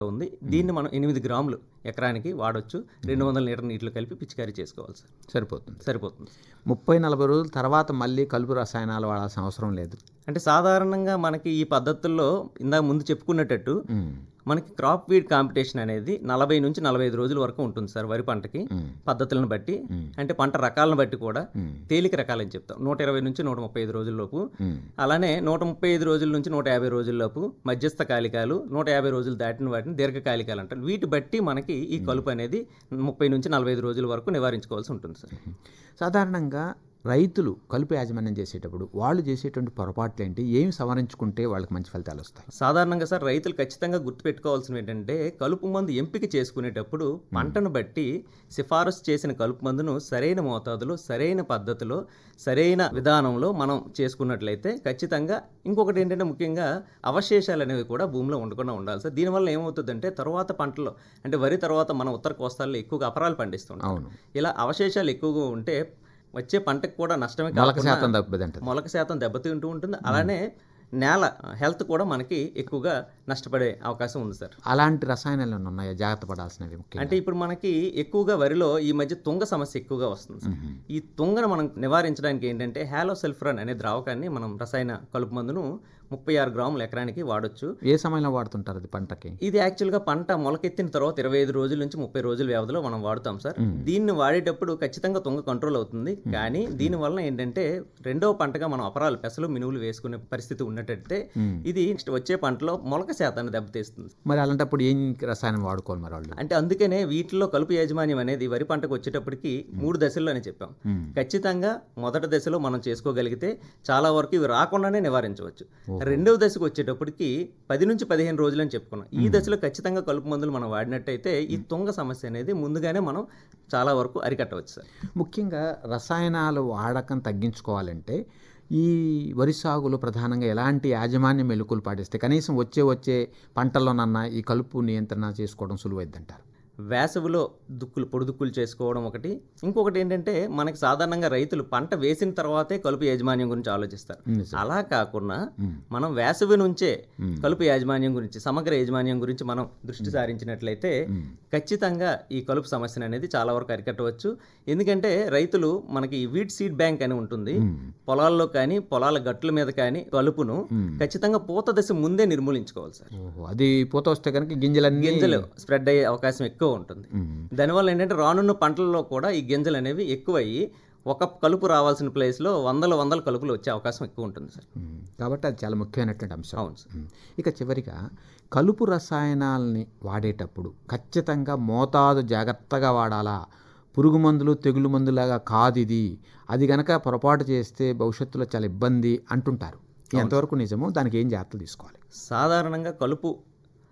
ఉంది దీన్ని మనం ఎనిమిది గ్రాములు ఎకరానికి వాడొచ్చు రెండు వందల లీటర్ నీటిలో కలిపి పిచికారీ చేసుకోవాలి సార్ సరిపోతుంది సరిపోతుంది ముప్పై నలభై రోజుల తర్వాత మళ్ళీ కలుపు రసాయనాలు వాడాల్సిన అవసరం లేదు అంటే సాధారణంగా మనకి ఈ పద్ధతుల్లో ఇందాక ముందు చెప్పుకున్నట్టు ఉమ్, మనకి క్రాప్ వీడ్ కాంపిటీషన్ అనేది నలభై నుంచి నలభై ఐదు రోజుల వరకు ఉంటుంది సార్ వరి పంటకి ఉమ్, పద్ధతులను బట్టి ఉమ్, అంటే పంట రకాలను బట్టి కూడా ఉమ్, తేలిక రకాలని చెప్తాం నూట ఇరవై నుంచి నూట ముప్పై ఐదు రోజుల్లోపు ఉమ్, అలానే నూట ముప్పై ఐదు రోజుల నుంచి నూట యాభై రోజుల్లోపు మధ్యస్థ కాలికాలు నూట యాభై రోజులు దాటిన వాటిని దీర్ఘకాలికాలు అంటారు వీటి బట్టి మనకి ఈ కలుపు అనేది ముప్పై నుంచి నలభై ఐదు రోజుల వరకు నివారించుకోవాల్సి ఉంటుంది సార్ సాధారణంగా రైతులు కలుపు యాజమాన్యం చేసేటప్పుడు వాళ్ళు చేసేటువంటి పొరపాట్లు ఏంటి ఏమి సవరించుకుంటే వాళ్ళకి మంచి ఫలితాలు వస్తాయి సాధారణంగా సార్ రైతులు ఖచ్చితంగా గుర్తుపెట్టుకోవాల్సిన ఏంటంటే కలుపు మందు ఎంపిక చేసుకునేటప్పుడు పంటను బట్టి సిఫారసు చేసిన కలుపు మందును సరైన మోతాదులో సరైన పద్ధతిలో సరైన విధానంలో మనం చేసుకున్నట్లయితే ఖచ్చితంగా ఇంకొకటి ఏంటంటే ముఖ్యంగా అవశేషాలు అనేవి కూడా భూమిలో ఉండకుండా ఉండాలి సార్ దీనివల్ల ఏమవుతుందంటే తర్వాత పంటలో అంటే వరి తర్వాత మనం ఉత్తర కోస్తాల్లో ఎక్కువగా అపరాలు పండిస్తుంటాం అవును ఇలా అవశేషాలు ఎక్కువగా ఉంటే వచ్చే పంటకు కూడా నష్టమే మొలక కాకుండా శాతం తప్పదంటారు మొలక శాతం దెబ్బతింటూ ఉంటుంది అలానే నేల హెల్త్ కూడా మనకి ఎక్కువగా నష్టపడే అవకాశం ఉంది సార్ అలాంటి రసాయనాలు ఏమైనా ఉన్నాయా జాగ్రత్త పడాల్సినవి ముఖ్యంగా అంటే ఇప్పుడు మనకి ఎక్కువగా వరిలో ఈ మధ్య తుంగ సమస్య ఎక్కువగా వస్తుంది సార్. మ్మ్. ఈ తుంగను మనం నివారించడానికి ఏంటంటే హాలోసెల్ఫ్రాన్ అనే ద్రావకాన్ని మనం రసాయన కలుపు మందును ముప్పై ఆరు గ్రాముల ఎకరానికి వాడొచ్చు ఏ సమయంలో వాడుతుంటారు అది పంటకి ఇది యాక్చువల్గా పంట మొలకెత్తిన తర్వాత ఇరవై ఐదు రోజుల నుంచి ముప్పై రోజుల వ్యవధిలో మనం వాడుతాం సార్ దీన్ని వాడేటప్పుడు ఖచ్చితంగా తుంగ కంట్రోల్ అవుతుంది కానీ దీని వలన ఏంటంటే రెండవ పంటగా మనం అపరాలు పెసలు మినువులు వేసుకునే పరిస్థితి ఉన్నట్టయితే మ్మ్. ఇది నెక్స్ట్ వచ్చే పంటలో మొలక శాతాన్ని దెబ్బతీస్తుంది మరి అలాంటప్పుడు ఏం రసాయనం వాడుకోవాలి మరి వాళ్ళు అంటే అందుకనే వీటిలో కలుపు యాజమాన్యం అనేది వరి పంటకు వచ్చేటప్పటికి మూడు దశల్లోనే చెప్పాం మ్మ్. ఖచ్చితంగా మొదటి దశలో మనం చేసుకోగలిగితే చాలా వరకు ఇవి రాకుండానే నివారించవచ్చు రెండవ దశకు వచ్చేటప్పటికి పది నుంచి పదిహేను రోజులు అని చెప్పుకున్నాం ఈ దశలో ఖచ్చితంగా కలుపు మందులు మనం వాడినట్టయితే ఈ తుంగ సమస్య అనేది ముందుగానే మనం చాలా వరకు అరికట్టవచ్చు సార్ ముఖ్యంగా రసాయనాలు వాడకం తగ్గించుకోవాలంటే ఈ వరి సాగులో ప్రధానంగా ఎలాంటి యాజమాన్య మెలకులు పాటిస్తే కనీసం వచ్చే వచ్చే పంటల్లోనన్నా ఈ కలుపు నియంత్రణ చేసుకోవడం సులువైద్దంటారు వేసవిలో దుక్కులు పొడి దుక్కులు చేసుకోవడం ఒకటి ఇంకొకటి ఏంటంటే మనకి సాధారణంగా రైతులు పంట వేసిన తర్వాతే కలుపు యాజమాన్యం గురించి ఆలోచిస్తారు నిజం. అలా కాకుండా మ్మ్. మనం వేసవి నుంచే మ్మ్. కలుపు యాజమాన్యం గురించి సమగ్ర యాజమాన్యం గురించి మనం దృష్టి సారించినట్లయితే మ్మ్. ఖచ్చితంగా ఈ కలుపు సమస్యను అనేది చాలా వరకు అరికట్టవచ్చు ఎందుకంటే రైతులు మనకి ఈ వీట్ సీడ్ బ్యాంక్ అని ఉంటుంది మ్మ్. పొలాల్లో కానీ పొలాల గట్ల మీద కానీ కలుపును మ్మ్. ఖచ్చితంగా పూత దశ ముందే నిర్మూలించుకోవాలి సార్ ఓహో అది పూత వస్తే కనుక గింజలన్నీ గింజలు స్ప్రెడ్ అయ్యే అవకాశం ఎక్కువ ఉంటుంది మ్మ్. దానివల్ల ఏంటంటే రానున్న పంటల్లో కూడా ఈ గింజలు అనేవి ఎక్కువయ్యి ఒక కలుపు రావాల్సిన ప్లేస్లో వందల వందల కలుపులు వచ్చే అవకాశం ఎక్కువ ఉంటుంది సార్ మ్మ్. కాబట్టి అది చాలా ముఖ్యమైనటువంటి అంశం అవును సార్ మ్మ్. ఇక చివరిగా కలుపు రసాయనాలని వాడేటప్పుడు ఖచ్చితంగా మోతాదు జాగ్రత్తగా వాడాలా పురుగు మందులు తెగులు మందులాగా కాదు ఇది అది గనక పొరపాటు చేస్తే భవిష్యత్తులో చాలా ఇబ్బంది అంటుంటారు ఎంతవరకు నిజమో దానికి ఏం జాగ్రత్తలు తీసుకోవాలి సాధారణంగా కలుపు